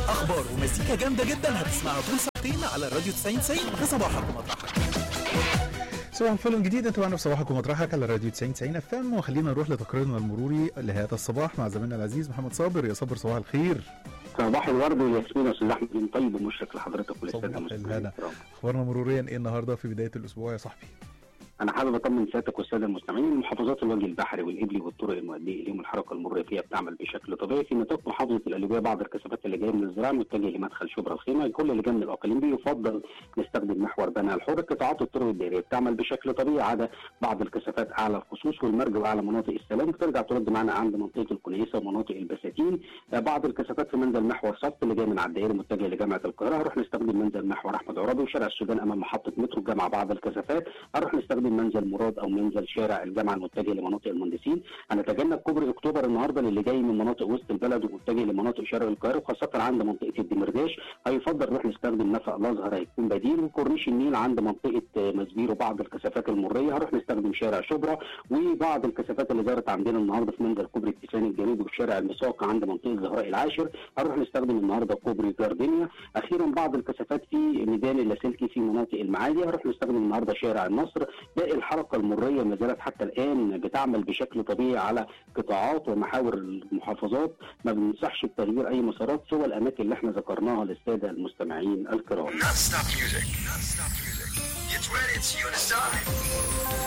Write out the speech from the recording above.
اخبار ومزيكا جامده جدا هتسمعها طول ساعتين على الراديو 90 90 في صباحك ومطرحك صباح الفل من جديد انتوا معنا في صباحك ومطرحك على راديو 90 90 اف ام وخلينا نروح لتقريرنا المروري لهذا الصباح مع زميلنا العزيز محمد صابر يا صابر صباح الخير صباح الورد والياسمين يا استاذ احمد بن طيب ومشرق لحضرتك وللساده صباح المستمعين الهنا الكرام. اخبارنا مروريا ايه النهارده في بدايه الاسبوع يا صاحبي انا حابب اطمن سيادتك والساده المستمعين محافظات الوجه البحري والابلي والطرق المؤديه اليهم الحركه المروريه فيها بتعمل بشكل طبيعي في نطاق محافظه القليوبيه بعض الكثافات اللي جايه من الزراعه متجهه لمدخل شبرا الخيمه كل اللي جاي من الاقاليم بيفضل نستخدم محور بنها الحر قطاعات الطرق الدائريه بتعمل بشكل طبيعي عدا بعض الكثافات اعلى الخصوص والمرج واعلى مناطق السلام بترجع ترد معنا عند منطقه الكنيسه ومناطق البساتين آه، بعض الكثافات في منزل محور صف اللي جاي من على الدائري متجه لجامعه القاهره هنروح نستخدم منزل محور احمد عرابي وشارع السودان امام محطه مترو الجامعه بعض الكثافات هنروح نستخدم منزل مراد او منزل شارع الجامعه المتجه لمناطق المهندسين هنتجنب كوبري اكتوبر النهارده للي جاي من مناطق وسط البلد ومتجه لمناطق شرق القاهره وخاصه عند منطقه الدمرداش هيفضل نروح نستخدم نفق الازهر هيكون بديل وكورنيش النيل عند منطقه آه، مسبير وبعض الكثافات المريه هنروح نستخدم شارع شبرا وبعض الكثافات اللي ظهرت عندنا النهارده في منزل كوبري التيسان الجنوبي وشارع المساق عند منطقه زهراء العاشر هنروح نستخدم النهارده كوبري جاردينيا اخيرا بعض الكثافات في ميدان اللاسلكي في مناطق المعادي هنروح نستخدم النهارده شارع النصر باقي الحركه المريه ما زالت حتى الان بتعمل بشكل طبيعي على قطاعات ومحاور المحافظات ما بننصحش بتغيير اي مسارات سوى الاماكن اللي احنا ذكرناها للساده المستمعين الكرام Non-stop music. Non-stop music. It's ready. It's you decide.